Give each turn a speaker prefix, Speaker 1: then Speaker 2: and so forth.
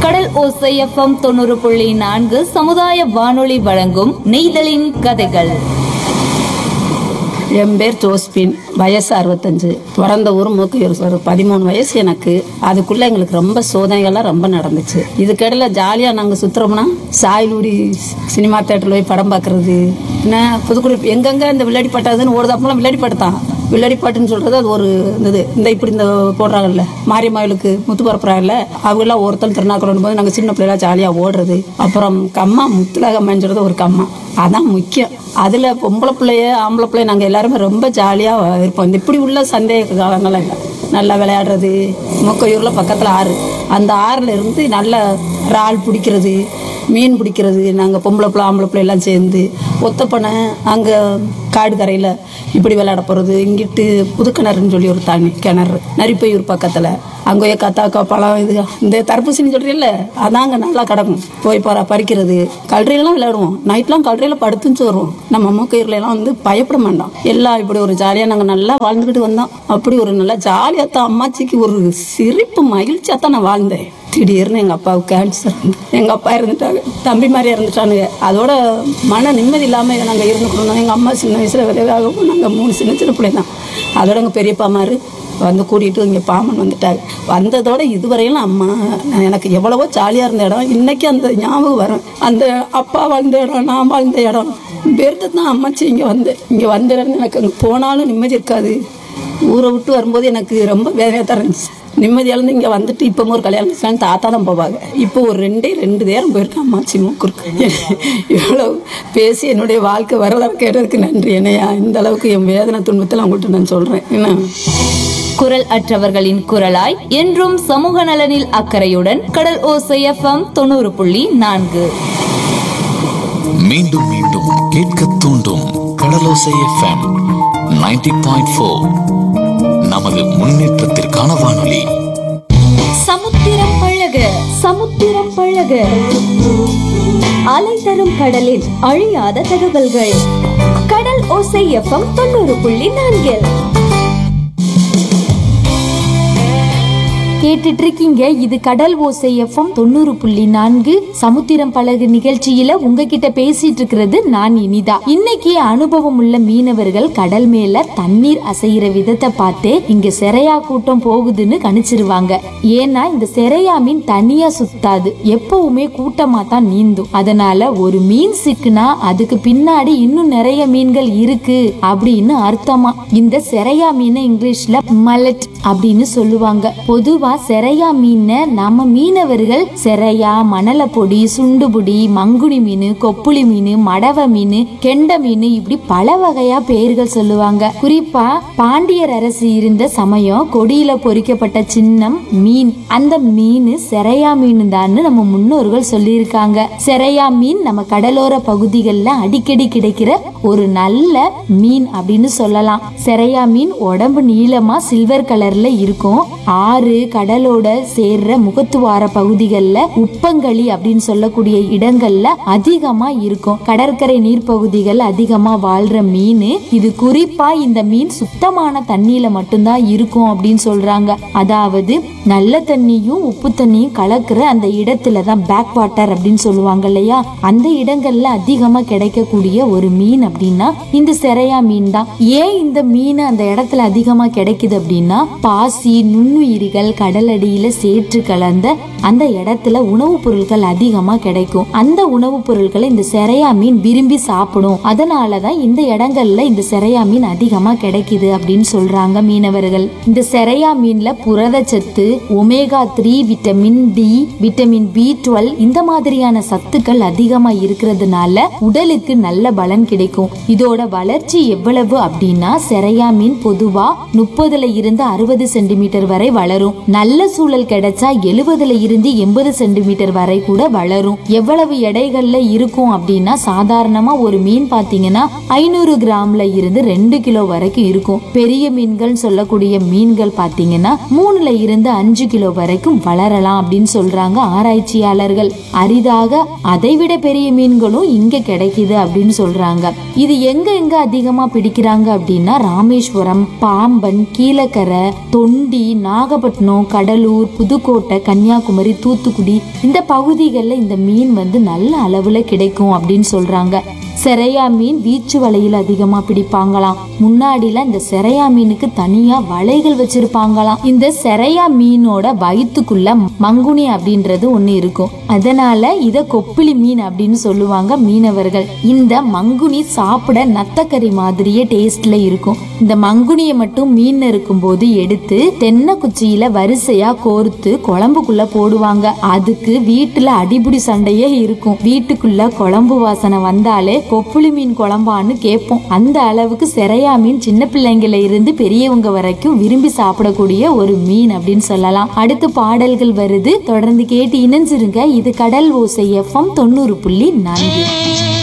Speaker 1: கடல் ஓசை எஃப்எம் தொண்ணூறு புள்ளி நான்கு சமுதாய வானொலி வழங்கும் நெய்தலின் கதைகள்
Speaker 2: என் பேர் ஜோஸ்பின் வயசு அறுபத்தஞ்சு பிறந்த ஊர் மூக்கையூர் ஒரு பதிமூணு வயசு எனக்கு அதுக்குள்ள எங்களுக்கு ரொம்ப சோதனைகள்லாம் ரொம்ப நடந்துச்சு இதுக்கிடையில ஜாலியாக நாங்கள் சுற்றுறோம்னா சாயலூடி சினிமா தேட்டரில் போய் படம் பார்க்கறது என்ன புதுக்குடி எங்கெங்க இந்த வில்லாடி பாட்டாதுன்னு ஓடுதாப்பெல்லாம் வில்லாடி பாட்டு தான் வில்லாடி பாட்டுன்னு சொல்றது அது ஒரு இது இந்த இப்படி இந்த போடுறாங்கல்ல மாரியம்மாவிலுக்கு முத்து பரப்புறாங்கல்ல அவங்கெல்லாம் ஒருத்தர் திருநாக்குறோம் போது நாங்கள் சின்ன பிள்ளைலாம் ஜாலியாக ஓடுறது அப்புறம் கம்மா முத்துலகம்மான்னு சொல்றது ஒரு கம்மா அதான் முக்கியம் அதில் பொம்பளை பிள்ளைய ஆம்பளை பிள்ளைய நாங்கள் எல்லாருமே ரொம்ப ஜாலியாக இருப்போம் இந்த இப்படி உள்ள சந்தேக காலங்கள்லாம் இல்லை நல்லா விளையாடுறது மொக்கையூரில் பக்கத்தில் ஆறு அந்த ஆறில் இருந்து நல்ல இறால் பிடிக்கிறது மீன் பிடிக்கிறது நாங்கள் பொம்பளை பிள்ளை ஆம்பளை பிள்ளை எல்லாம் சேர்ந்து ஒத்தப்பனை அங்கே காடு கரையில் இப்படி விளையாட போகிறது இங்கிட்டு புதுக்கிணறுன்னு சொல்லி ஒரு தண்ணி கிணறு நரிப்பையூர் பக்கத்தில் அங்கே போய் கத்தாக்கா பழம் இது இந்த தர்பூசணி சொல்கிறீல்ல அதான் அங்கே நல்லா கிடக்கும் போய் பற பறிக்கிறது கல்றையெல்லாம் விளையாடுவோம் நைட்லாம் கல்றையில் படுத்துச்சு வருவோம் நம்ம மூக்கையூர்ல எல்லாம் வந்து பயப்பட மாட்டோம் எல்லாம் இப்படி ஒரு ஜாலியாக நாங்கள் நல்லா வாழ்ந்துக்கிட்டு வந்தோம் அப்படி ஒரு நல்லா ஜாலியாக தான் அம்மாச்சிக்கு ஒரு சிரிப்பு மகிழ்ச்சியாக தான் நான் வாழ்ந்தேன் திடீர்னு எங்கள் அப்பாவுக்கு கேன்சர் எங்கள் அப்பா இறந்துட்டாங்க தம்பி மாதிரி இறந்துட்டானுங்க அதோட மன நிம்மதி இல்லாமல் நாங்கள் இருந்துக்கணும் எங்கள் அம்மா சின்ன வயசில் விதவாகவும் நாங்கள் மூணு சின்ன சின்ன பிள்ளை தான் அதோட எங்கள் பெரியப்பா மாதிரி வந்து கூட்டிகிட்டு இங்கே பாமன் வந்துட்டாங்க வந்ததோட இதுவரையிலும் அம்மா நான் எனக்கு எவ்வளவோ ஜாலியாக இருந்த இடம் இன்னைக்கு அந்த ஞாபகம் வரும் அந்த அப்பா வாழ்ந்த இடம் நான் வாழ்ந்த இடம் பேர்த்து தான் அம்மாச்சி இங்கே வந்தேன் இங்கே வந்த இடம் எனக்கு அங்கே போனாலும் நிம்மதி இருக்காது ஊரை விட்டு வரும்போது எனக்கு ரொம்ப வேதனையாக தான் இருந்துச்சு நிம்மதி இழந்து இங்கே வந்துட்டு இப்போ ஒரு கல்யாணம் வச்சுக்கலாம் தாத்தா தான் போவாங்க இப்போ ஒரு ரெண்டே ரெண்டு நேரம் போயிருக்கேன் அம்மாச்சி மூக்குருக்கு இவ்வளோ பேசி என்னுடைய வாழ்க்கை வரலாறு கேட்டதுக்கு நன்றி என்னையா இந்த அளவுக்கு என் வேதனை துன்பத்தில் அவங்கள்ட்ட நான் சொல்கிறேன் என்ன
Speaker 1: குரல் அற்றவர்களின் குரலாய் என்றும் சமூக நலனில் அக்கறையுடன் கடல் ஓசை எஃப்எம் தொண்ணூறு புள்ளி நான்கு
Speaker 3: மீண்டும் மீண்டும் கேட்க தூண்டும் கடலோசை எஃப்எம் 90.4 பாயிண்ட் ஃபோர் நமது முன்னேற்றத்திற்கான வானொலி
Speaker 1: சமுத்திரம் பழக சமுத்திரம் பழக அலை தரும் கடலில் அழியாத தகவல்கள் கடல் ஓசை எஃப்எம் தொண்ணூறு புள்ளி நான்கில் கேட்டுட்டு இருக்கீங்க இது கடல் ஓசை எஃப்எம் தொண்ணூறு புள்ளி நான்கு சமுத்திரம் பழகு நிகழ்ச்சியில உங்ககிட்ட பேசிட்டு இருக்கிறது நான் இனிதா இன்னைக்கு அனுபவம் உள்ள மீனவர்கள் கடல் மேல தண்ணீர் அசைகிற விதத்தை பார்த்து இங்க செரையா கூட்டம் போகுதுன்னு கணிச்சிருவாங்க ஏன்னா இந்த செரையா மீன் தனியா சுத்தாது எப்பவுமே கூட்டமா தான் நீந்தும் அதனால ஒரு மீன் சிக்குனா அதுக்கு பின்னாடி இன்னும் நிறைய மீன்கள் இருக்கு அப்படின்னு அர்த்தமா இந்த செரையா மீனை இங்கிலீஷ்ல மலட் அப்படின்னு சொல்லுவாங்க பொதுவா செரையா மீனை நம்ம மீனவர்கள் செரையா மணலை பொடி சுண்டுபுடி மங்குனி மீன் கொப்புளி மீன் மடவ மீன் கெண்ட மீன் இப்படி பல வகையா பெயர்கள் சொல்லுவாங்க குறிப்பா பாண்டியர் அரசு இருந்த சமயம் கொடியில பொறிக்கப்பட்ட சின்னம் மீன் அந்த மீன் செரையா மீன் தான் நம்ம முன்னோர்கள் சொல்லியிருக்காங்க செரையா மீன் நம்ம கடலோர பகுதிகளில் அடிக்கடி கிடைக்கிற ஒரு நல்ல மீன் அப்படின்னு சொல்லலாம் செரையா மீன் உடம்பு நீளமா சில்வர் கலர்ல இருக்கும் ஆறு கடலோட சேர்ற முகத்துவார பகுதிகளில் உப்பங்களி அப்படின்னு சொல்லக்கூடிய இடங்கள்ல அதிகமா இருக்கும் கடற்கரை நீர்ப்பகுதிகள் அதிகமா வாழ்ற மீன் இது குறிப்பா இந்த மீன் சுத்தமான தண்ணியில மட்டும்தான் இருக்கும் அப்படின்னு சொல்றாங்க அதாவது நல்ல தண்ணியும் உப்பு தண்ணியும் கலக்கிற அந்த இடத்துல தான் பேக் வாட்டர் அப்படின்னு சொல்லுவாங்க இல்லையா அந்த இடங்கள்ல அதிகமா கிடைக்கக்கூடிய ஒரு மீன் அப்படின்னா இந்த செரையா மீன் தான் ஏன் இந்த மீன் அந்த இடத்துல அதிகமா கிடைக்குது அப்படின்னா பாசி நுண்ணுயிரிகள் கடலடியில சேற்று கலந்த அந்த இடத்துல உணவுப் பொருட்கள் அதிகமா கிடைக்கும் அந்த உணவுப் பொருட்களை இந்த செரையா மீன் விரும்பி சாப்பிடும் அதனாலதான் இந்த இடங்கள்ல இந்த செரையா மீன் அதிகமா கிடைக்குது அப்படின்னு சொல்றாங்க மீனவர்கள் இந்த செரையா மீன்ல புரதச்சத்து omega three vitamin D vitamin B twelve இந்த மாதிரியான சத்துக்கள் அதிகமா இருக்கிறதுனால உடலுக்கு நல்ல பலன் கிடைக்கும் இதோட வளர்ச்சி எவ்வளவு அப்படின்னா செரையா மீன் பொதுவா முப்பதுல இருந்து அறுபது சென்டிமீட்டர் வரை வளரும் நல்ல சூழல் கிடைச்சா எழுபதுல இருந்து எண்பது சென்டிமீட்டர் வரை கூட வளரும் எவ்வளவு எடைகள்ல இருக்கும் அப்படின்னா சாதாரணமா ஒரு மீன் பாத்தீங்கன்னா ஐநூறு கிராம்ல இருந்து ரெண்டு கிலோ வரைக்கும் இருக்கும் பெரிய மீன்கள் சொல்லக்கூடிய மீன்கள் பாத்தீங்கன்னா மூணுல இருந்து அஞ்சு கிலோ வரைக்கும் வளரலாம் அப்படின்னு சொல்றாங்க ஆராய்ச்சியாளர்கள் அரிதாக அதைவிட பெரிய மீன்களும் இங்க கிடைக்குது அப்படின்னு சொல்றாங்க இது எங்க எங்க அதிகமா பிடிக்கிறாங்க அப்படின்னா ராமேஸ்வரம் பாம்பன் கீழக்கரை தொண்டி நாகப்பட்டினம் நாகப்பட்டினம் கடலூர் புதுக்கோட்டை கன்னியாகுமரி தூத்துக்குடி இந்த பகுதிகளில் இந்த மீன் வந்து நல்ல அளவுல கிடைக்கும் அப்படின்னு சொல்றாங்க செரையா மீன் வீச்சு வலையில் அதிகமா பிடிப்பாங்களாம் முன்னாடிலாம் இந்த செரையா மீனுக்கு தனியா வலைகள் வச்சிருப்பாங்களாம் இந்த செரையா மீனோட வயித்துக்குள்ள மங்குனி அப்படின்றது ஒண்ணு இருக்கும் அதனால இத கொப்பிலி மீன் அப்படின்னு சொல்லுவாங்க மீனவர்கள் இந்த மங்குனி சாப்பிட நத்தக்கறி மாதிரியே டேஸ்ட்ல இருக்கும் இந்த மங்குனியை மட்டும் மீன் இருக்கும்போது எடுத்து தென்னை குச்சியில வரிசையா கோர்த்து குழம்புக்குள்ள போடுவாங்க அதுக்கு வீட்டுல அடிபுடி சண்டையே இருக்கும் வீட்டுக்குள்ள குழம்பு வாசனை வந்தாலே கொப்புளி மீன் குழம்பான்னு கேட்போம் அந்த அளவுக்கு செரையா மீன் சின்ன பிள்ளைங்கள இருந்து பெரியவங்க வரைக்கும் விரும்பி சாப்பிடக்கூடிய ஒரு மீன் அப்படின்னு சொல்லலாம் அடுத்து பாடல்கள் வருது தொடர்ந்து கேட்டு இணைஞ்சிருங்க இது கடல் ஓசை எஃப்எம் தொண்ணூறு புள்ளி நான்கு